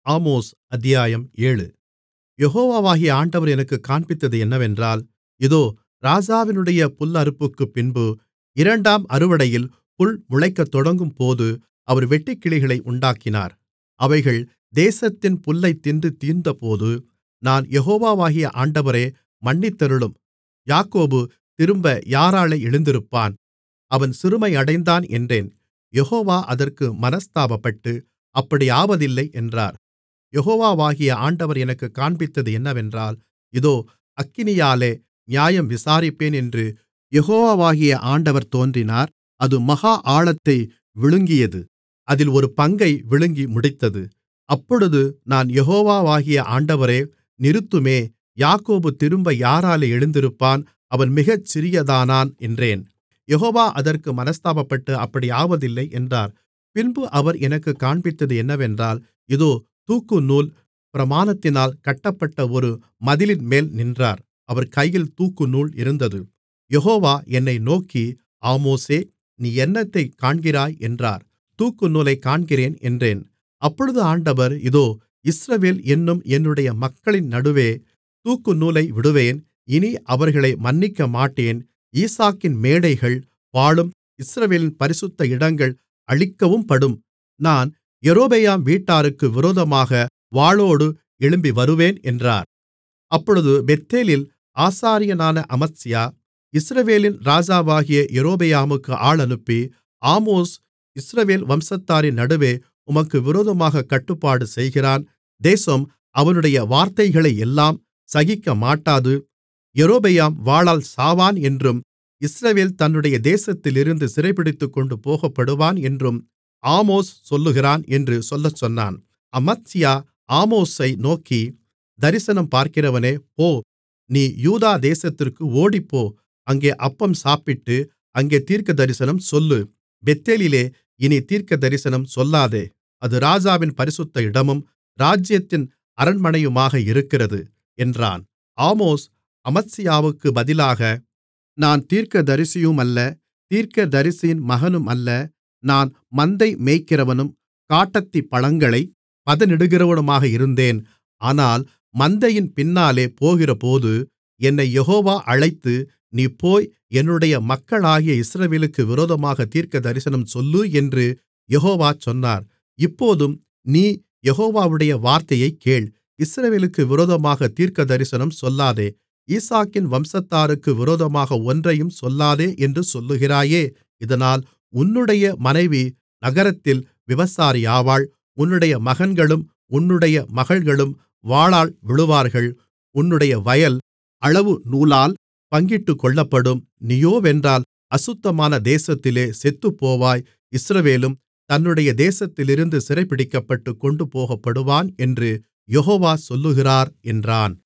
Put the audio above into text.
Amos அத்தியாயம் ஏழு யெகோவாகிய ஆண்டவர் எனக்குக் காண்பித்தது என்னவென்றால் இதோ ராஜாவினுடைய புல்லறுப்புக்குப்பின்பு இரண்டாம் அறுவடையில் புல் முளைக்கத்தொடங்கும்போது அவர் வெட்டுக்கிளிகளை உண்டாக்கினார் அவைகள் தேசத்தின் புல்லைத் தின்று தீர்ந்தபோது நான் யெகோவாகிய ஆண்டவரே மன்னித்தருளும் யாக்கோபு திரும்ப யாராலே எழுந்திருப்பான் அவன் சிறுமையடைந்தான் என்றேன் யெகோவா அதற்கு மனஸ்தாபப்பட்டு அப்படியாவதில்லை என்றார் யெகோவாகிய ஆண்டவர் எனக்குக் காண்பித்தது என்னவென்றால் இதோ அக்கினியாலே நியாயம் விசாரிப்பேன் என்று யெகோவாகிய ஆண்டவர் தோன்றினார் அது மகா ஆழத்தை விழுங்கியது அதில் ஒரு பங்கை விழுங்கி முடித்தது அப்பொழுது நான் யெகோவாகிய ஆண்டவரே நிறுத்துமே யாக்கோபு திரும்ப யாராலே எழுந்திருப்பான் அவன் மிகச் சிறியதானான் என்றேன் யெகோவா அதற்கு மனஸ்தாபப்பட்டு அப்படியாவதில்லை என்றார் பின்பு அவர் எனக்குக் காண்பித்தது என்னவென்றால் இதோ தூக்குநூல் பிரமாணத்தினால் கட்டப்பட்ட ஒரு மதிலின்மேல் நின்றார் அவர் கையில் தூக்குநூல் இருந்தது யெகோவா என்னை நோக்கி ஆமோஸே நீ என்னத்தைக் காண்கிறாய் என்றார் தூக்குநூலைக் காண்கிறேன் என்றேன் அப்பொழுது ஆண்டவர் இதோ இஸ்ரவேல் என்னும் என்னுடைய மக்களின் நடுவே தூக்குநூலை விடுவேன் இனி அவர்களை மன்னிக்கமாட்டேன் ஈசாக்கின் மேடைகள் பாழும் இஸ்ரவேலின் பரிசுத்த இடங்கள் அழிக்கவும்படும் நான் யெரொபெயாம் வீட்டாருக்கு விரோதமாக வாளோடு எழும்பி வருவேன் என்றார் அப்பொழுது பெத்தேலில் ஆசாரியனான அமத்சியா இஸ்ரவேலின் ராஜாவாகிய யெரொபெயாமுக்கு ஆள் அனுப்பி ஆமோஸ் இஸ்ரவேல் வம்சத்தாரின் நடுவே உமக்கு விரோதமாகக் கட்டுப்பாடு செய்கிறான் தேசம் அவனுடைய வார்த்தைகளையெல்லாம் சகிக்கமாட்டாது யெரொபெயாம் வாளால் சாவான் என்றும் இஸ்ரவேல் தன்னுடைய தேசத்திலிருந்து சிறைபிடித்துக்கொண்டு போகப்படுவான் என்றும் ஆமோஸ் சொல்லுகிறான் என்று சொல்லச்சொன்னான் அமத்சியா ஆமோஸை நோக்கி தரிசனம் பார்க்கிறவனே போ நீ யூதா தேசத்திற்கு ஓடிப்போ அங்கே அப்பம் சாப்பிட்டு அங்கே தீர்க்கதரிசனம் சொல்லு பெத்தேலிலே இனி தீர்க்கதரிசனம் சொல்லாதே அது ராஜாவின் பரிசுத்த இடமும் ராஜ்யத்தின் அரண்மனையுமாக இருக்கிறது என்றான் ஆமோஸ் அமத்சியாவுக்கு பதிலாக நான் தீர்க்கதரிசியுமல்ல தீர்க்கதரிசியின் மகனும் அல்ல நான் மந்தை மேய்க்கிறவனும் காட்டத்திப் பழங்களைப் பதனிடுகிறவனுமாக இருந்தேன் ஆனால் மந்தையின் பின்னாலே போகிறபோது என்னை யெகோவா அழைத்து நீ போய் என்னுடைய மக்களாகிய இஸ்ரவேலுக்கு விரோதமாக தீர்க்கதரிசனம் சொல்லு என்று யெகோவா சொன்னார் இப்போதும் நீ யெகோவாவுடைய வார்த்தையைக் கேள் இஸ்ரவேலுக்கு விரோதமாக தீர்க்கதரிசனம் சொல்லாதே ஈசாக்கின் வம்சத்தாருக்கு விரோதமாக ஒன்றையும் சொல்லாதே என்று சொல்லுகிறாயே இதனால் உன்னுடைய மனைவி நகரத்தில் விபசாரியாவாள் உன்னுடைய மகன்களும் உன்னுடைய மகள்களும் வாளால் விழுவார்கள் உன்னுடைய வயல் அளவு நூலால் பங்கிட்டுக்கொள்ளப்படும் நீயோவென்றால் அசுத்தமான தேசத்திலே செத்துப்போவாய் இஸ்ரவேலும் தன்னுடைய தேசத்திலிருந்து சிறைபிடிக்கப்பட்டு கொண்டுபோகப்படுவான் என்று யெகோவா சொல்லுகிறார் என்றான்